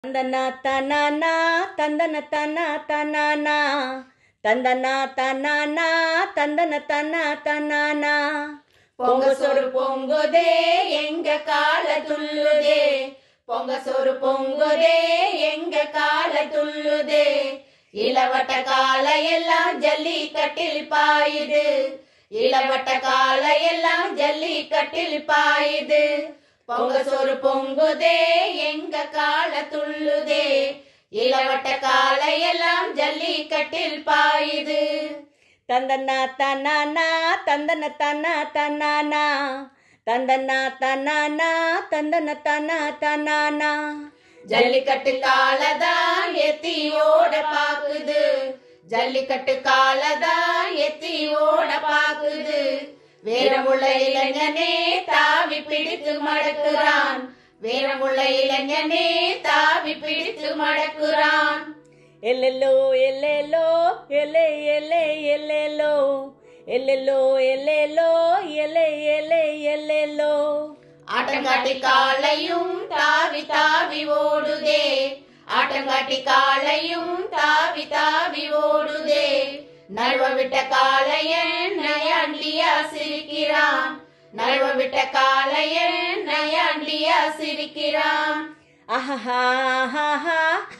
தந்தனா தனானா தந்தன தனா தனானா தந்தனா தனானா தந்தன தனா தனானா பொங்க சோறு பொங்குதே எங்க கால துள்ளுதே பொங்க சோறு பொங்குதே எங்க கால துள்ளுதே இளவட்ட கால எல்லாம் ஜல்லிக்கட்டில் பாயுது இளவட்ட கால எல்லாம் ஜல்லிக்கட்டில் பாயுது பொங்க சோறு பொங்குதே எங்க கால துள்ளுதே இளவட்ட கால எல்லாம் ஜல்லிக்கட்டில் பாயுது தந்தனா தனானா தந்தன தனா தனானா தந்தனா தனானா தந்தன தனா தனானா ஜல்லிக்கட்டு காலதான் எத்தி ஓட பாக்குது ஜல்லிக்கட்டு காலதான் எத்தி ஓட பாக்குது வீரமுள்ள இளைஞனே தாவி பிடித்து மடக்குறான் வீரமுள்ள இளைஞனே தாவி பிடித்து மடக்குறான் எல்லெல்லோ எல்லெல்லோ எல்லே எல்லே எல்லெல்லோ எல்லெல்லோ எல்லெல்லோ எல்லே எல்லே எல்லெல்லோ ஆட்டங்காட்டி காலையும் தாவி தாவி ஓடுதே ஆட்டங்காட்டி காலையும் தாவி தாவி ஓடுதே நழுவ விட்ட காளையன் நயாண்டியா சிரிக்கிறான் நழுவ விட்ட காளையன் நயாண்டியா சிரிக்கிறான் ஆஹா ஆஹா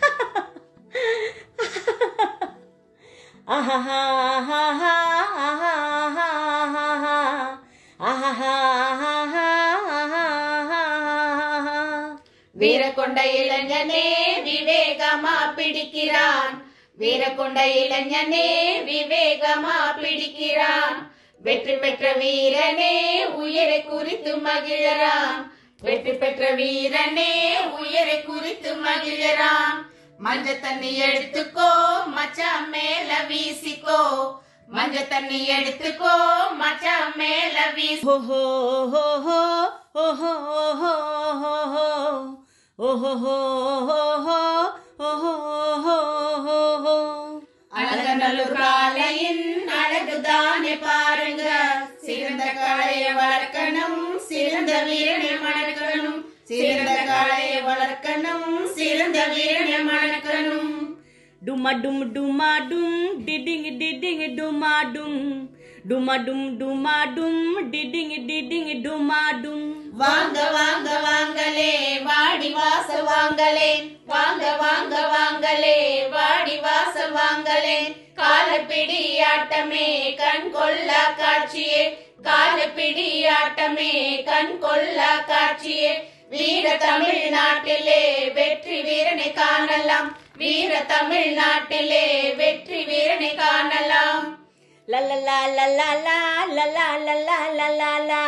வீரக்கொண்ட இளைஞனே விவேகமா பிடிக்கிறான் வீரக்கொண்ட இளைஞனே விவேகமா பிடிக்கிறான் வெற்றி பெற்ற வீரனே உயரை குறித்து மகிழறான் வெற்றி பெற்ற வீரனே உயரை குறித்து மகிழறான் மஞ்ச தண்ணி எடுத்துக்கோ மச்சான் மேல வீசிக்கோ மஞ்ச தண்ணி எடுத்துக்கோ மச்சான் மேல வீசி ஓஹோ ஓஹோ ஓஹோ ஓஹோ ஓஹோ ஓஹோ அழகநல்லூர் காலையின் அழகுதானே பாருங்க சிறந்த காளைய வளர்க்கணும் சிறந்த வீரனை மணக்கணும் சிறந்த காளைய வளர்க்கணும் சிறந்த வீரனை மணக்கணும் டுமா டும் டுமா டும் டிடிங் டிடிங் டுமா டும் டுமா டும் டுமா டும் டிடிங் டிடிங் டுமா டும் வாங்க வாங்க வாங்கலே வாடி வாசல் வாங்கலே வாங்க வாங்க வாங்கலே வாடி வாசல் வாங்கலே காலப்பிடி ஆட்டமே கண் கொள்ளா காட்சியே காலப்பிடி ஆட்டமே கண் கொள்ளா காட்சியே வீர தமிழ்நாட்டிலே வெற்றி வீரனை காணலாம் வீர தமிழ்நாட்டிலே வெற்றி வீரனை காணலாம் லலலா லலலா லலா லலா லலலா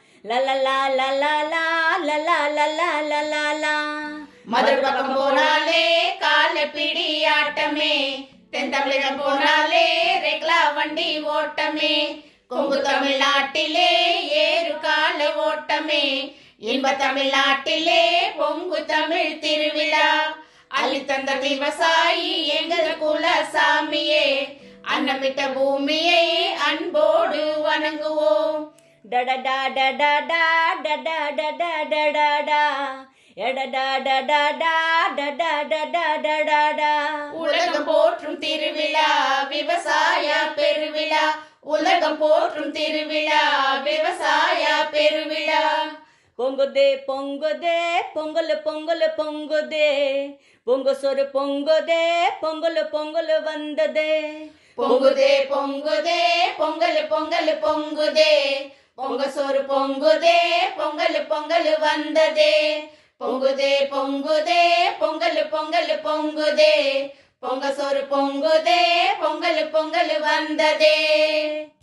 லலலா லலலா லலா லலா லலலா மதுரை பக்கம் போனாலே கால பிடி ஆட்டமே தென் தமிழகம் போனாலே ரெக்லா வண்டி ஓட்டமே கொங்கு தமிழ்நாட்டிலே ஏறு கால ஓட்டமே இன்ப தமிழ்நாட்டிலே பொங்கு தமிழ் திருவிழா அள்ளி தந்த விவசாயி எங்கள் குல சாமியே அன்னமிட்ட பூமியை அன்போடு வணங்குவோம் டடடா டடடா டடா டடா டடடா எடடா டடடா டடா டடா டடடா உலகம் போற்றும் திருவிழா விவசாய பெருவிழா உலகம் போற்றும் திருவிழா விவசாய பெருவிழா பொங்குதே பொங்குதே பொங்கல் பொங்கல் பொங்குதே பொங்க சொரு பொங்குதே பொங்கல் பொங்கல் வந்ததே பொங்குதே பொங்குதே பொங்கல் பொங்கல் பொங்குதே பொங்க சோறு பொங்குதே பொங்கல் பொங்கல் வந்ததே பொங்குதே பொங்குதே பொங்கல் பொங்கல் பொங்குதே பொங்க சோறு பொங்குதே பொங்கல் பொங்கல் வந்ததே